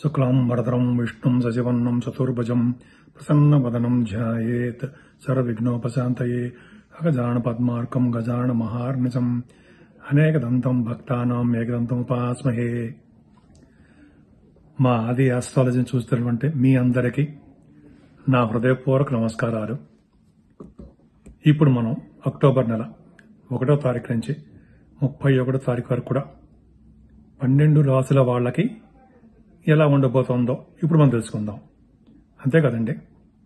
శుక్లాం వరదరం విష్ణుం సశివన్నం చతుర్భుజం ప్రసన్నవదనం ధ్యాయేత్ సర్వవిఘ్నోపశాంతయే అగజాన పద్మార్కం గజాన మహార్నిశం అనేకదంతం భక్తానాం ఏకదంతం ఉపాస్మహే మా ఆది ఆస్ట్రాలజీని చూస్తున్నటువంటి మీ అందరికీ నా హృదయపూర్వక నమస్కారాలు ఇప్పుడు మనం అక్టోబర్ నెల ఒకటో తారీఖు నుంచి ముప్పై ఒకటో తారీఖు వరకు కూడా పన్నెండు రాసుల వాళ్ళకి ఎలా ఉండబోతోందో ఇప్పుడు మనం తెలుసుకుందాం అంతే కదండి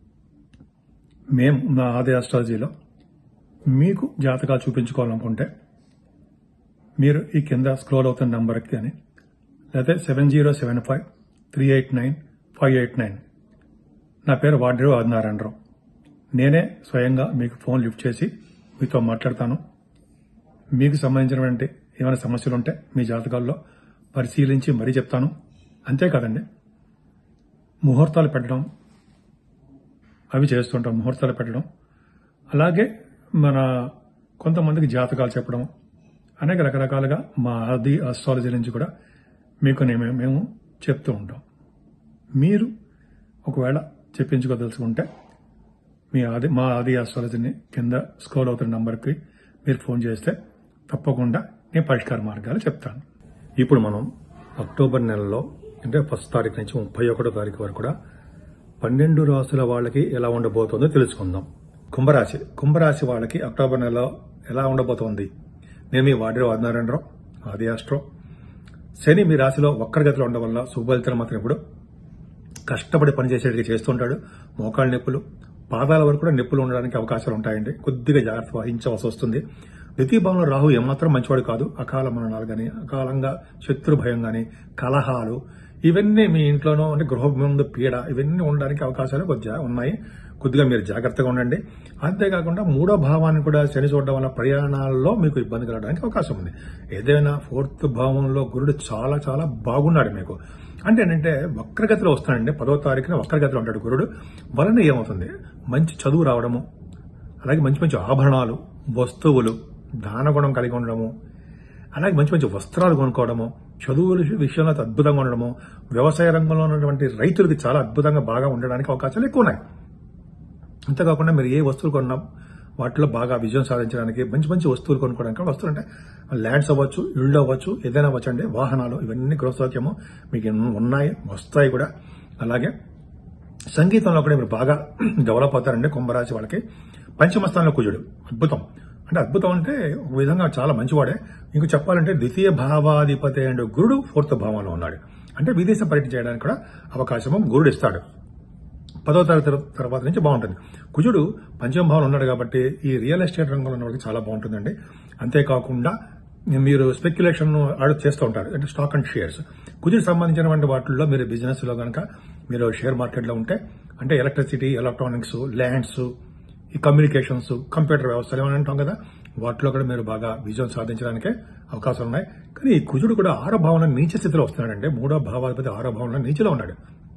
మేము నా ఆది ఆస్ట్రాలజీలో మీకు జాతకాలు చూపించుకోవాలనుకుంటే మీరు ఈ కింద స్క్రోల్ అవుతున్న నంబర్కి కానీ లేకపోతే seven zero seven five three eight nine five eight nine నా పేరు వాడ్రేవు ఆదినారాయణరావు నేనే స్వయంగా మీకు ఫోన్ లిఫ్ట్ చేసి మీతో మాట్లాడతాను మీకు సంబంధించినటువంటి ఏమైనా సమస్యలు ఉంటే మీ జాతకాల్లో పరిశీలించి మరీ చెప్తాను అంతేకాదండి ముహూర్తాలు పెట్టడం అవి చేస్తుంటాం ముహూర్తాలు పెట్టడం అలాగే మన కొంతమందికి జాతకాలు చెప్పడం అనేక రకరకాలుగా మా ఆది ఆస్ట్రాలజీ నుంచి కూడా మీకు నేను మేము చెప్తూ ఉంటాం మీరు ఒకవేళ చెప్పించుకోదలుచుకుంటే మీ ఆది మా ఆది ఆస్ట్రాలజీని కింద స్క్రోల్ అవుతున్న నంబర్కి మీరు ఫోన్ చేస్తే తప్పకుండా నేను పరిష్కార మార్గాలు చెప్తాను ఇప్పుడు మనం అక్టోబర్ నెలలో అంటే ఫస్ట్ తారీఖు నుంచి ముప్పై ఒకటో తారీఖు వరకు కూడా పన్నెండు రాసుల వాళ్ళకి ఎలా ఉండబోతుందో తెలుసుకుందాం కుంభరాశి కుంభరాశి వాళ్ళకి అక్టోబర్ నెలలో ఎలా ఉండబోతోంది నేను మీ వాడి ఆదినారాయణరావు ఆది ఆస్ట్రో శని మీ రాశిలో ఒక్కరి గతిలో ఉండడం వల్ల శుభఫలితాలు మాత్రం ఇప్పుడు కష్టపడి పనిచేసేటిగా చేస్తుంటాడు మోకాళ్ళ నొప్పులు పాదాల వరకు కూడా నొప్పులు ఉండడానికి అవకాశాలు ఉంటాయండి కొద్దిగా జాగ్రత్త వహించవలసి వస్తుంది ద్వితీయ భావంలో రాహు ఏమాత్రం మంచివాడు కాదు అకాల మరణాలు కానీ అకాలంగా శత్రు భయం కానీ కలహాలు ఇవన్నీ మీ ఇంట్లోనో అంటే గృహ ముందు పీడ ఇవన్నీ ఉండడానికి అవకాశాలు కొద్దిగా ఉన్నాయి కొద్దిగా మీరు జాగ్రత్తగా ఉండండి అంతేకాకుండా మూడో భావాన్ని కూడా శని చూడడం వల్ల ప్రయాణాల్లో మీకు ఇబ్బంది కలగడానికి అవకాశం ఉంది ఏదైనా ఫోర్త్ భావంలో గురుడు చాలా చాలా బాగున్నాడు మీకు అంటే ఏంటంటే వక్రగతిలో వస్తాడండి పదో తారీఖున వక్రగతిలో ఉంటాడు గురుడు వలన ఏమవుతుంది మంచి చదువు రావడము అలాగే మంచి మంచి ఆభరణాలు వస్తువులు దానగుణం కలిగి ఉండడము అలాగే మంచి మంచి వస్త్రాలు కొనుక్కోవడము చదువుల విషయంలో అద్భుతంగా ఉండడము వ్యవసాయ రంగంలో ఉన్నటువంటి రైతులకి చాలా అద్భుతంగా బాగా ఉండడానికి అవకాశాలు ఎక్కువ ఉన్నాయి అంతేకాకుండా మీరు ఏ వస్తువులు కొన్నా వాటిలో బాగా విజయం సాధించడానికి మంచి మంచి వస్తువులు కొనుక్కోవడానికి వస్తువులు అంటే ల్యాండ్స్ అవ్వచ్చు ఇళ్ళు అవ్వచ్చు ఏదైనా అవ్వచ్చు అండి వాహనాలు ఇవన్నీ గృహసౌఖ్యము మీకు ఎన్నో ఉన్నాయి వస్తాయి కూడా అలాగే సంగీతంలో కూడా మీరు బాగా డెవలప్ అవుతారండి కుంభరాశి వాళ్ళకి పంచమ స్థానంలో కుజుడు అద్భుతం అంటే అద్భుతం అంటే ఒక విధంగా చాలా మంచివాడే ఇంక చెప్పాలంటే ద్వితీయ భావాధిపతి అండ్ గురుడు ఫోర్త్ భావంలో ఉన్నాడు అంటే విదేశ పర్యటన చేయడానికి కూడా అవకాశము గురుడు ఇస్తాడు పదో తరగతి తర్వాత నుంచి బాగుంటుంది కుజుడు పంచమ భావంలో ఉన్నాడు కాబట్టి ఈ రియల్ ఎస్టేట్ రంగంలో ఉన్న వాళ్ళకి చాలా బాగుంటుందండి అంతేకాకుండా మీరు స్పెక్యులేషన్ ఆర్డర్ చేస్తూ ఉంటారు అంటే స్టాక్ అండ్ షేర్స్ కుజుడు సంబంధించినటువంటి వాటిల్లో మీరు బిజినెస్ లో కనుక మీరు షేర్ మార్కెట్లో ఉంటే అంటే ఎలక్ట్రిసిటీ ఎలక్ట్రానిక్స్ ల్యాండ్స్ ఈ కమ్యూనికేషన్స్ కంప్యూటర్ వ్యవస్థలు ఏమని అంటాం కదా వాటిలో కూడా మీరు బాగా విజయం సాధించడానికే అవకాశాలు ఉన్నాయి కానీ ఈ కుజుడు కూడా ఆరో భావన నీచ స్థితిలో వస్తున్నాడంటే మూడో భావాధిపతి ఆరో భావన నీచలో ఉన్నాడు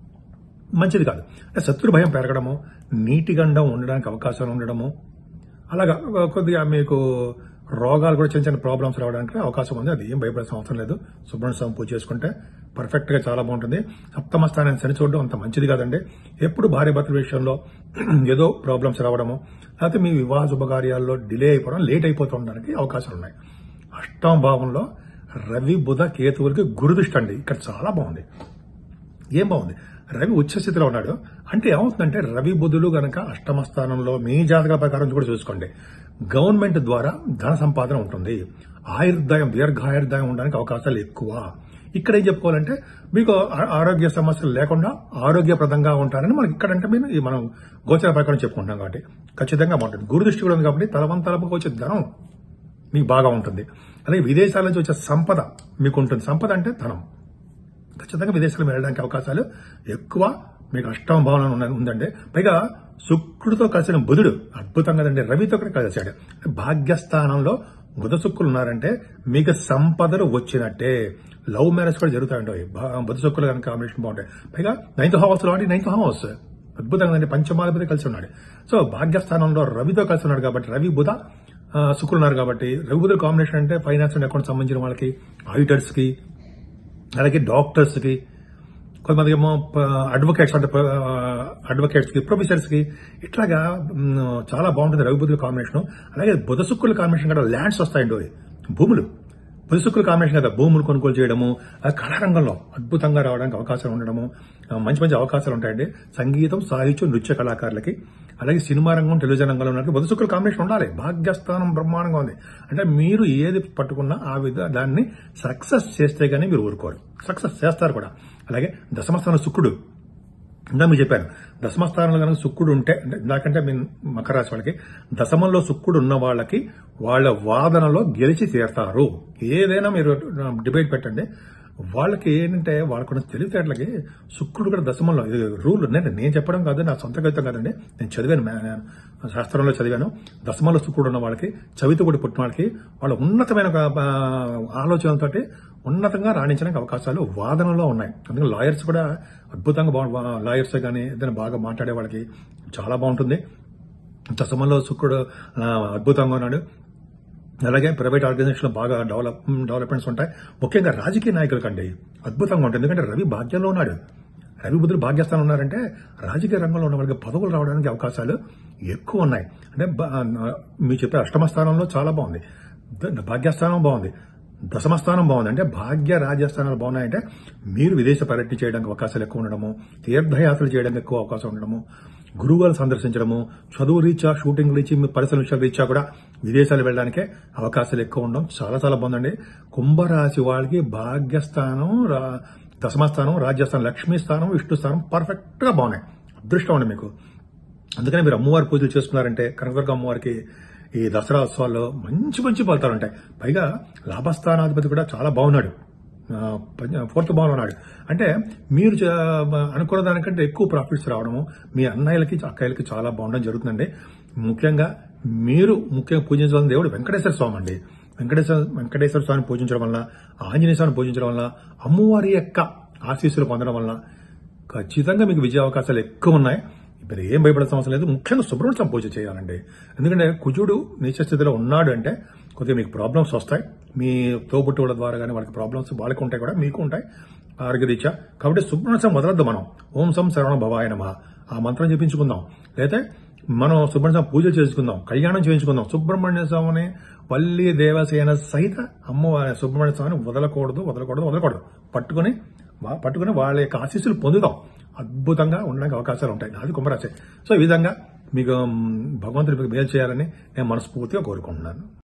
మంచిది కాదు అంటే శత్రు భయం పెరగడము నీటి గండం ఉండడానికి అవకాశాలు ఉండడము అలాగా కొద్దిగా మీకు రోగాలు కూడా చిన్న చిన్న ప్రాబ్లమ్స్ రావడానికి అవకాశం ఉంది అది ఏం భయపడాల్సిన అవసరం లేదు సుబ్రహ్మణ్య స్వామి పూజ చేసుకుంటే పర్ఫెక్ట్ గా చాలా బాగుంటుంది సప్తమ స్థానాన్ని సరి చూడడం అంత మంచిది కాదండి ఎప్పుడు భార్య భర్తల విషయంలో ఏదో ప్రాబ్లమ్స్ రావడము లేకపోతే మీ వివాహ శుభకార్యాల్లో డిలే అయిపోవడం లేట్ అయిపోతుండడానికి అవకాశాలు ఉన్నాయి అష్టమ భావంలో రవి బుధ కేతువులకి గురుదృష్టి అండి ఇక్కడ చాలా బాగుంది ఏం బాగుంది రవి ఉచ్చస్థితిలో ఉన్నాడు అంటే ఏమవుతుందంటే రవి బుధులు గనక అష్టమ స్థానంలో మీ జాతక ప్రకారం కూడా చూసుకోండి గవర్నమెంట్ ద్వారా ధన సంపాదన ఉంటుంది ఆయుర్దాయం దీర్ఘాయుర్దాయం ఉండడానికి అవకాశాలు ఎక్కువ ఇక్కడ ఏం చెప్పుకోవాలంటే మీకు ఆరోగ్య సమస్యలు లేకుండా ఆరోగ్యప్రదంగా ఉంటారని మనకి ఇక్కడంటే మేము ఈ మనం గోచర ప్రకారం చెప్పుకుంటాం కాబట్టి ఖచ్చితంగా బాగుంటుంది గురుదృష్టి కూడా ఉంది కాబట్టి తలవంతలకు వచ్చే ధనం మీకు బాగా ఉంటుంది అలాగే విదేశాల నుంచి వచ్చే సంపద మీకు ఉంటుంది సంపద అంటే ధనం ఖచ్చితంగా విదేశాలకు వెళ్ళడానికి అవకాశాలు ఎక్కువ మీకు అష్టమ భావన ఉందండి పైగా శుక్రుడితో కలిసిన బుధుడు అద్భుతం కదండి రవితో కూడా కలిశాడు భాగ్యస్థానంలో బుధ శుక్రులు ఉన్నారంటే మీకు సంపదలు వచ్చినట్టే లవ్ మ్యారేజ్ కూడా జరుగుతాయండి బుధ శుక్రులు కనుక కాంబినేషన్ బాగుంటాయి పైగా నైన్త్ హౌస్ లో నైన్త్ హౌస్ అద్భుతంగా కదండి పంచమాధిపతి కలిసి ఉన్నాడు సో భాగ్యస్థానంలో రవితో కలిసి ఉన్నాడు కాబట్టి రవి బుధ శుక్రులు ఉన్నారు కాబట్టి రవి బుధుల కాంబినేషన్ అంటే ఫైనాన్స్ అండ్ అకౌంట్ సంబంధించిన వాళ్ళకి ఆడిటర్స్ కి అలాగే డాక్టర్స్ కి కొంతమంది ఏమో అడ్వకేట్స్ అంటే అడ్వకేట్స్ కి ప్రొఫెసర్స్ కి ఇట్లాగా మ్, చాలా బాగుంటుంది రవి బుద్ధుల కాంబినేషన్ అలాగే బుధ శుక్రుల కాంబినేషన్ కూడా ల్యాండ్స్ వస్తాయండి ఓయ్. భూములు బుధ శుక్రుల కాంబినేషన్ కదా భూములు కొనుగోలు చేయడము ఆ కళారంగంలో అద్భుతంగా రావడానికి అవకాశాలు ఉండడము ఆ, మంచి మంచి అవకాశాలు ఉంటాయండి సంగీతం సాహిత్యం నృత్య కళాకారులకి అలాగే సినిమా రంగం టెలివిజన్ రంగంలో ఉన్నట్టు బుధ శుక్రుల కాంబినేషన్ ఉండాలి భాగ్యస్థానం బ్రహ్మాండంగా ఉంది అంటే మీరు ఏది పట్టుకున్నా ఆ విధ దాన్ని సక్సెస్ చేస్తే గానీ మీరు ఊరుకోరు సక్సెస్ చేస్తారు కూడా అలాగే దశమస్థానం శుక్రుడు ఇందా మీకు చెప్పాను దశమస్థానంలో కనుక శుక్రుడు ఉంటే అంటే నాకంటే మీ మకర రాశి వాళ్ళకి దశమంలో శుక్రుడు ఉన్న వాళ్ళకి వాళ్ళ వాదనలో గెలిచి తీరతారు ఏదైనా మీరు డిబేట్ పెట్టండి వాళ్ళకి ఏంటంటే వాళ్ళకున్న తెలివితేటలకి శుక్రుడు కూడా దశమంలో ఇది రూల్ నేను నేను చెప్పడం కాదు నా సొంత కవితం కాదండి నేను చదివాను మే- నేను శాస్త్రంలో చదివాను దశమంలో శుక్రుడు ఉన్న వాళ్ళకి చవితి కూడా పుట్టిన వాళ్ళకి వాళ్ళ ఉన్నతమైన ఒక, ఆ, ఆలోచనలతోటి ఉన్నతంగా రాణించడానికి అవకాశాలు వాదనలో ఉన్నాయి అందుకని లాయర్స్ కూడా అద్భుతంగా బాగు లాయర్స్ కానీ ఏదైనా బాగా మాట్లాడే వాళ్ళకి చాలా బాగుంటుంది దశమంలో శుక్రుడు ఆ, అద్భుతంగా ఉన్నాడు అలాగే ప్రైవేట్ ఆర్గనైజేషన్ బాగా డెవలప్ డెవలప్మెంట్స్ ఉంటాయి ముఖ్యంగా రాజకీయ నాయకుల కండి అద్భుతంగా ఉంటుంది ఎందుకంటే రవి భాగ్యంలో ఉన్నాడు రవి బుద్ధులు భాగ్యస్థానం ఉన్నారంటే రాజకీయ రంగంలో ఉన్న వాళ్ళకి పదవులు రావడానికి అవకాశాలు ఎక్కువ ఉన్నాయి అంటే బ- మీరు చెప్పే అష్టమ స్థానంలో చాలా బాగుంది ద- భాగ్యస్థానం బాగుంది దశమ స్థానం బాగుంది అంటే భాగ్య రాజ్యస్థానాలు బాగున్నాయంటే మీరు విదేశ పర్యటన చేయడానికి అవకాశాలు ఎక్కువ ఉండడము తీర్థయాత్రలు చేయడానికి ఎక్కువ అవకాశం ఉండడము గురువులు సందర్శించడము చదువు రీత్యా షూటింగ్ రీచి మీ పరిశ్రమ విషయాల రీత్యా కూడా విదేశాలు వెళ్ళడానికే అవకాశాలు ఎక్కువ ఉండడం చాలా చాలా బాగుందండి కుంభరాశి వాళ్ళకి భాగ్యస్థానం రా- దశమస్థానం రాజ్యస్థానం లక్ష్మీ స్థానం విష్ణు స్థానం పర్ఫెక్ట్ గా బాగున్నాయి అదృష్టం అండి మీకు అందుకని మీరు అమ్మవారి పూజలు చేసుకున్నారంటే కనకదుర్గ అమ్మవారికి ఈ దసరా ఉత్సవాల్లో మంచి మంచి ఫలితాలు ఉంటాయి పైగా లాభస్థానాధిపతి కూడా చాలా బాగున్నాడు ఆ, పంచ- ఫోర్త్ బాల్ ఉన్నాడు అంటే మీరు చ- అనుకున్న దానికంటే ఎక్కువ ప్రాఫిట్స్ రావడము మీ అన్నయ్యలకి అక్కయ్యలకి చాలా బాగుండడం జరుగుతుందండి ముఖ్యంగా మీరు ముఖ్యంగా పూజించాల్సిన దేవుడు వెంకటేశ్వర స్వామి అండి వెంకటేశ్వర వెంకటేశ్వర స్వామిని పూజించడం వల్ల ఆంజనేయ స్వామిని పూజించడం వల్ల అమ్మవారి యొక్క ఆశీస్సులు పొందడం వల్ల ఖచ్చితంగా మీకు విజయ అవకాశాలు ఎక్కువ ఉన్నాయి ఇప్పుడు ఏం భయపడాల్సిన అవసరం లేదు ముఖ్యంగా సుబ్రహ్మణ్యం పూజ చేయాలండి ఎందుకంటే కుజుడు నీచ స్థితిలో ఉన్నాడు అంటే కొద్దిగా మీకు ప్రాబ్లమ్స్ వస్తాయి మీ తోబుట్టువుల ద్వారా కానీ వాళ్ళకి ప్రాబ్లమ్స్ వాళ్ళకి ఉంటాయి కూడా మీకు ఉంటాయి ఆరోగ్యరీత్యా కాబట్టి సుబ్రహ్మణ్యం వదలద్దు మనం ఓం సం శరవణ భవాయ నమ ఆ మంత్రం చెప్పించుకుందాం లేకపోతే మనం సుబ్రహ్మణ్యం పూజ చేసుకుందాం కళ్యాణం చేయించుకుందాం సుబ్రహ్మణ్య స్వామిని వల్లి దేవసేన సహిత అమ్మవారి సుబ్రహ్మణ్య స్వామిని వదలకూడదు వదలకూడదు వదలకూడదు పట్టుకుని వా- పట్టుకుని వాళ్ళ యొక్క ఆశీస్సులు పొందుదాం అద్భుతంగా ఉండడానికి అవకాశాలు ఉంటాయి అది కుంభరాశి సో ఈ విధంగా మీకు మ్, భగవంతుడి మీకు మేలు చేయాలని నేను మనస్ఫూర్తిగా కోరుకుంటున్నాను